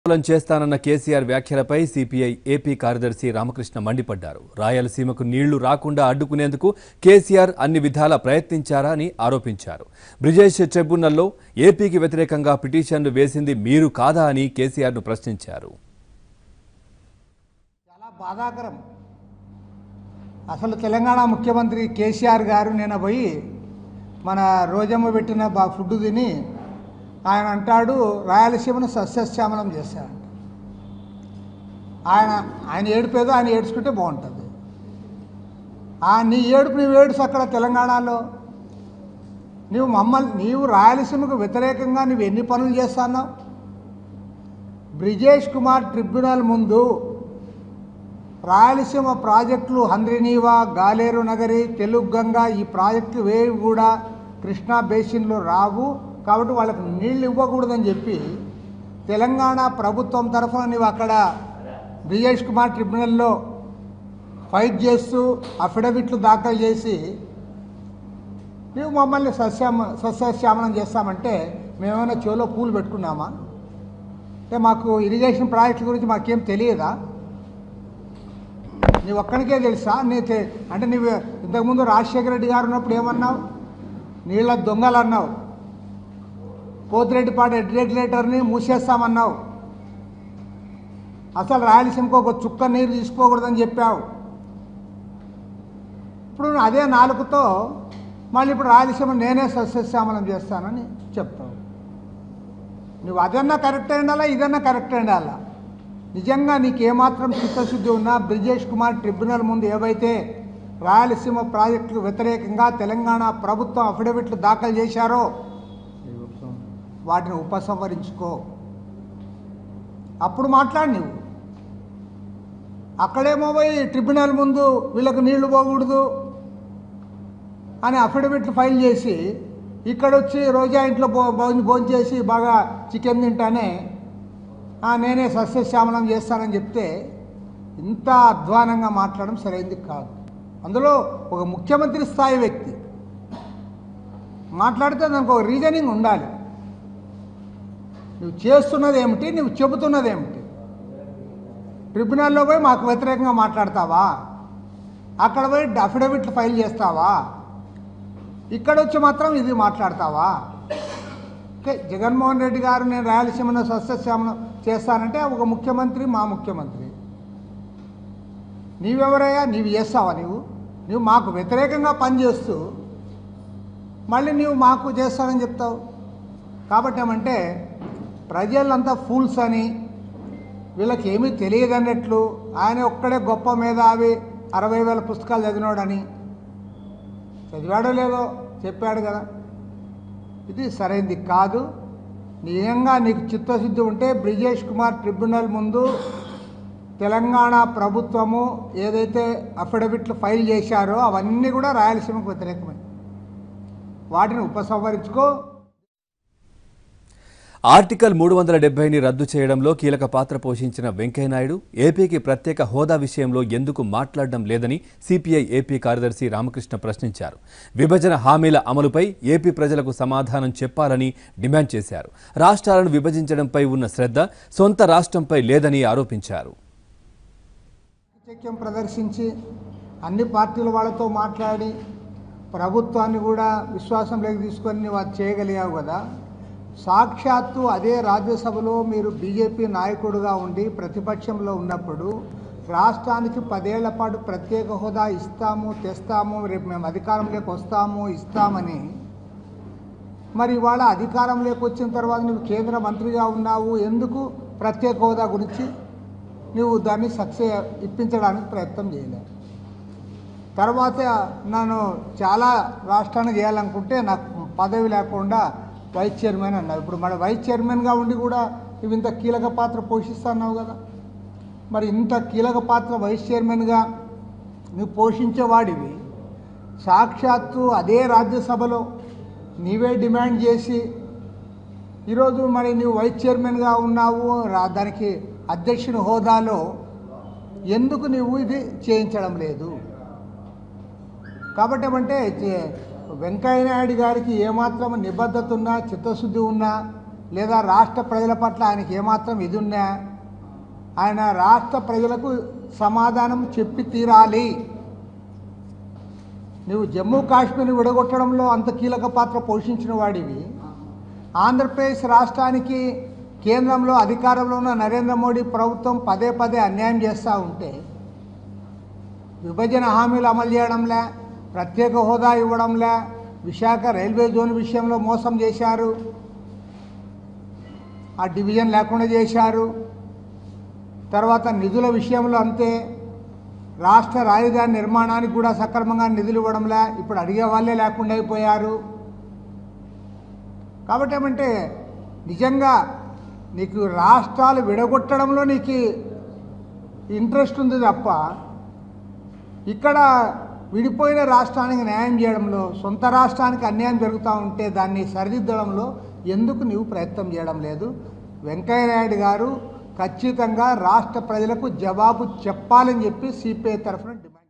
ఆందోళన చేస్తానన్న కేసీఆర్ వ్యాఖ్యలపై CPI AP కార్యదర్శి రామకృష్ణ మండిపడ్డారు రాయలసీమకు నీళ్లు రాకుండా అడ్డుకునేందుకు కేసీఆర్ అన్ని విధాలా ప్రయత్నించారా అని ఆరోపించారు బ్రిజేష్ ట్రిబ్యునల్లో ఏపీకి వ్యతిరేకంగా పిటిషన్లు వేసింది మీరు కాదా అని కేసీఆర్ను ప్రశ్నించారు చాలా బాధాకరం అసలు తెలంగాణ ముఖ్యమంత్రి కేసీఆర్ గారు నిన్న పోయి మన రోజమ్మ పెట్టిన బా ఫుడ్ తిని ఆయన అంటాడు రాయలసీమను సస్యశ్యామలం చేశాడు ఆయన ఆయన ఏడుపేదో ఆయన ఏడ్చుకుంటే బాగుంటుంది ఆ నీ ఏడుపు నీవు ఏడుసు అక్కడ తెలంగాణలో నీవు మమ్మల్ని నీవు రాయలసీమకు వ్యతిరేకంగా నువ్వు ఎన్ని పనులు చేస్తున్నావు బ్రిజేష్ కుమార్ ట్రిబ్యునల్ ముందు రాయలసీమ ప్రాజెక్టులు హంద్రినీవా గాలేరు నగరి తెలుగు గంగ ఈ ప్రాజెక్టులు వేవి కూడా కృష్ణా బేసిన్లో రావు కాబట్టి వాళ్ళకి నీళ్ళు ఇవ్వకూడదని చెప్పి తెలంగాణ ప్రభుత్వం తరఫున నీవు అక్కడ బ్రిజేష్ కుమార్ ట్రిబ్యునల్లో ఫైట్ చేస్తూ అఫిడవిట్లు దాఖలు చేసి నీవు మమ్మల్ని సస్యామ సస్యశ్యామలం చేస్తామంటే మేమేమైనా చెవులో పూలు పెట్టుకున్నామా అంటే మాకు ఇరిగేషన్ ప్రాజెక్టుల గురించి మాకేం తెలియదా నీ ఒక్కడికే తెలుసా నీ తె- అంటే నీవు ఇంతకుముందు రాజశేఖర రెడ్డి గారు ఉన్నప్పుడు ఏమన్నావు నీళ్ళ దొంగలు అన్నావు పోతిరెడ్డిపాటి రెగ్యులేటర్ని మూసేస్తామన్నావు అసలు రాయలసీమకు ఒక చుక్క నీరు తీసుకోకూడదని చెప్పావు ఇప్పుడు అదే నాలుగుతో మళ్ళీ ఇప్పుడు రాయలసీమ నేనే సస్యశ్యామలం చేస్తానని చెప్తావు నువ్వు అదన్నా కరెక్ట్ ఉండాలా ఇదన్నా కరెక్ట్ ఉండాలా నిజంగా నీకు ఏమాత్రం చిత్తశుద్ధి ఉన్నా బ్రిజేష్ కుమార్ ట్రిబ్యునల్ ముందు ఏవైతే రాయలసీమ ప్రాజెక్టుకు వ్యతిరేకంగా తెలంగాణ ప్రభుత్వం అఫిడవిట్లు దాఖలు చేశారో వాటిని ఉపసంహరించుకో అప్పుడు మాట్లాడి నువ్వు అక్కడేమో పోయి ట్రిబ్యునల్ ముందు వీళ్ళకు నీళ్లు పోకూడదు అని అఫిడవిట్లు ఫైల్ చేసి ఇక్కడ వచ్చి రోజా ఇంట్లో భో భోజనం భోజనం చేసి బాగా చికెన్ తింటానే "ఆ, నేనే సస్యశ్యామలం చేస్తానని చెప్తే ఇంత అధ్వానంగా మాట్లాడడం సరైనది కాదు అందులో ఒక ముఖ్యమంత్రి స్థాయి వ్యక్తి మాట్లాడితే దానికి ఒక రీజనింగ్ ఉండాలి నువ్వు చేస్తున్నది ఏమిటి నువ్వు చెబుతున్నది ఏమిటి ట్రిబ్యునల్లో పోయి మాకు వ్యతిరేకంగా మాట్లాడతావా అక్కడ పోయి అఫిడవిట్లు ఫైల్ చేస్తావా ఇక్కడ వచ్చి మాత్రం ఇది మాట్లాడతావా ఓకే జగన్మోహన్ రెడ్డి గారు నేను రాయలసీమను సస్యశ్యామలం చేస్తానంటే ఒక ముఖ్యమంత్రి మా ముఖ్యమంత్రి నీవెవరయ్యా నీవు చేస్తావా నీవు నువ్వు మాకు వ్యతిరేకంగా పనిచేస్తూ మళ్ళీ నీవు మాకు చేస్తానని చెప్తావు కాబట్టి ఏమంటే ప్రజలంతా ఫూల్స్ అని వీళ్ళకి ఏమీ తెలియదు అన్నట్లు ఆయన ఒక్కడే గొప్ప మేధావి అరవై వేల పుస్తకాలు చదివినాడని చదివాడో లేదో చెప్పాడు కదా ఇది సరైనది కాదు నిజంగా నీకు చిత్తశుద్ధి ఉంటే బ్రిజేష్ కుమార్ ట్రిబ్యునల్ ముందు తెలంగాణ ప్రభుత్వము ఏదైతే అఫిడవిట్లు ఫైల్ చేశారో అవన్నీ కూడా రాయలసీమకు వ్యతిరేకమే వాటిని ఉపసంహరించుకో ఆర్టికల్ మూడు వందల డెబ్బైని రద్దు చేయడంలో కీలక పాత్ర పోషించిన వెంకయ్యనాయుడు ఏపీకి ప్రత్యేక హోదా విషయంలో ఎందుకు మాట్లాడడం లేదని సిపిఐ ఏపీ కార్యదర్శి రామకృష్ణ ప్రశ్నించారు విభజన హామీల అమలుపై ఏపీ ప్రజలకు సమాధానం చెప్పాలని డిమాండ్ చేశారు రాష్ట్రాలను విభజించడంపై ఉన్న శ్రద్ధ సొంత రాష్ట్రంపై లేదని ఆరోపించారు చాకచక్యం ప్రదర్శించి అన్ని పార్టీల వాళ్ళతో మాట్లాడి ప్రభుత్వాన్ని కూడా విశ్వాసంలోకి తీసుకొని నువ్వు అది చేయగలిగావు కదా సాక్షాత్తు అదే రాజ్యసభలో మీరు బీజేపీ నాయకుడుగా ఉండి ప్రతిపక్షంలో ఉన్నప్పుడు రాష్ట్రానికి పదేళ్ల పాటు ప్రత్యేక హోదా ఇస్తాము తెస్తాము రేపు మేము అధికారంలోకి వస్తాము ఇస్తామని మరి ఇవాళ అధికారంలోకి వచ్చిన తర్వాత నువ్వు కేంద్ర మంత్రిగా ఉన్నావు ఎందుకు ప్రత్యేక హోదా గురించి నువ్వు దాన్ని సక్సెస్ ఇప్పించడానికి ప్రయత్నం చేయలేదు తర్వాత నన్ను చాలా రాష్ట్రాన్ని చేయాలనుకుంటే నాకు పదవి లేకుండా వైస్ చైర్మన్ అన్నావు ఇప్పుడు మన వైస్ చైర్మన్గా ఉండి కూడా నువ్వు ఇంత కీలక పాత్ర పోషిస్తున్నావు కదా మరి ఇంత కీలక పాత్ర వైస్ చైర్మన్గా నువ్వు పోషించేవాడివి సాక్షాత్తు అదే రాజ్యసభలో నీవే డిమాండ్ చేసి ఈరోజు మరి నువ్వు వైస్ చైర్మన్గా ఉన్నావు రా దానికి అధ్యక్షుని హోదాలో ఎందుకు నువ్వు ఇది చేయించడం లేదు కాబట్టి ఏమంటే చే- వెంకయ్య నాయుడు గారికి ఏమాత్రం నిబద్ధత ఉన్నా చిత్తశుద్ధి ఉన్నా లేదా రాష్ట్ర ప్రజల పట్ల ఆయనకి ఏమాత్రం ఇది ఉన్నా ఆయన రాష్ట్ర ప్రజలకు సమాధానం చెప్పి తీరాలి నువ్వు జమ్మూ కాశ్మీర్ విడగొట్టడంలో అంత కీలక పాత్ర పోషించిన వాడివి ఆంధ్రప్రదేశ్ రాష్ట్రానికి కేంద్రంలో అధికారంలో ఉన్న నరేంద్ర మోడీ ప్రభుత్వం పదే పదే అన్యాయం చేస్తూ ఉంటే విభజన హామీలు అమలు చేయడంలే ప్రత్యేక హోదా ఇవ్వడంలే విశాఖ రైల్వే జోన్ విషయంలో మోసం చేశారు ఆ డివిజన్ లేకుండా చేశారు తర్వాత నిధుల విషయంలో అంతే రాష్ట్ర రాజధాని నిర్మాణానికి కూడా సక్రమంగా నిధులు ఇవ్వడంలే ఇప్పుడు అడిగే వాళ్ళే లేకుండా అయిపోయారు కాబట్టి ఏమంటే నిజంగా నీకు రాష్ట్రాలు విడగొట్టడంలో నీకు ఇంట్రెస్ట్ ఉంది తప్ప ఇక్కడ విడిపోయిన రాష్ట్రానికి న్యాయం చేయడంలో సొంత రాష్ట్రానికి అన్యాయం జరుగుతూ ఉంటే దాన్ని సరిదిద్దడంలో ఎందుకు నీవు ప్రయత్నం చేయడం లేదు వెంకయ్యనాయుడు గారు ఖచ్చితంగా రాష్ట్ర ప్రజలకు జవాబు చెప్పాలని చెప్పి సిపిఐ తరఫున డిమాండ్